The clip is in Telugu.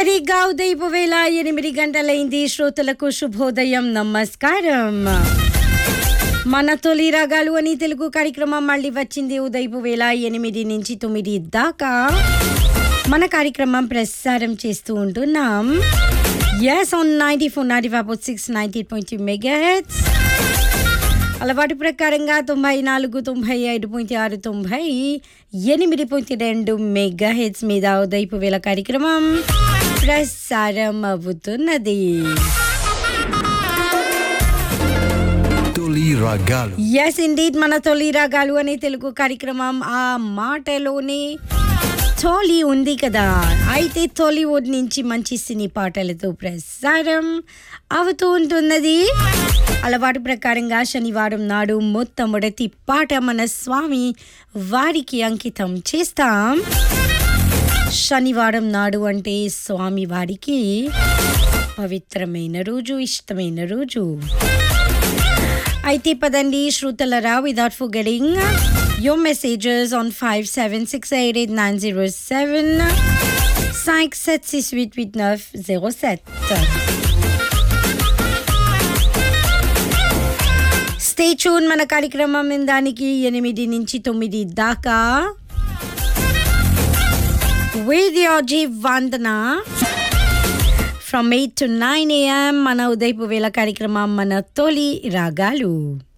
సరిగ్గా ఉదయపు వేళ ఎనిమిది గంటలైంది శ్రోతలకు శుభోదయం నమస్కారం మన తొలి రాగాలు అని తెలుగు కార్యక్రమం మళ్ళీ వచ్చింది ఉదయపు వేళ ఎనిమిది నుంచి తొమ్మిది దాకా మన కార్యక్రమం ప్రసారం చేస్తూ ఉంటున్నాం S on ninety four ninety five point six ninety point two mega అలవాటు ప్రకారంగా తొంభై నాలుగు తొంభై ఐదు పాయింట్ ఆరు తొంభై ఎనిమిది పాయింట్ రెండు మెగా హెడ్స్ మీద ఉదయపు వేళ కార్యక్రమం ప్రసారం అవుతున్నది తొలి రాగాలు ఎస్ ఇండీడ్ మన తొలి రాగాలు అనే తెలుగు కార్యక్రమం ఆ మాటలోనే తొలి ఉంది కదా అయితే టాలీవుడ్ నుంచి మంచి సినీ పాటలతో ప్రసారం అవుతూ ఉంటున్నది అలవాటు ప్రకారంగా శనివారం నాడు మొట్టమొదటి పాట మన స్వామి వారికి అంకితం చేస్తాం శనివారం నాడు అంటే స్వామి వారికి పవిత్రమైన రోజు ఇష్టమైన రోజు అయితే పదండి శ్రోతలరా without forgetting your messages on 576888907 576888907 stay tune మన కార్యక్రమం దానికి ఎనిమిది నుంచి తొమ్మిది దాకా with your G Vandana from 8 to 9 a.m. మన ఉదయపు వేళ కార్యక్రమం మన తొలి రాగాలు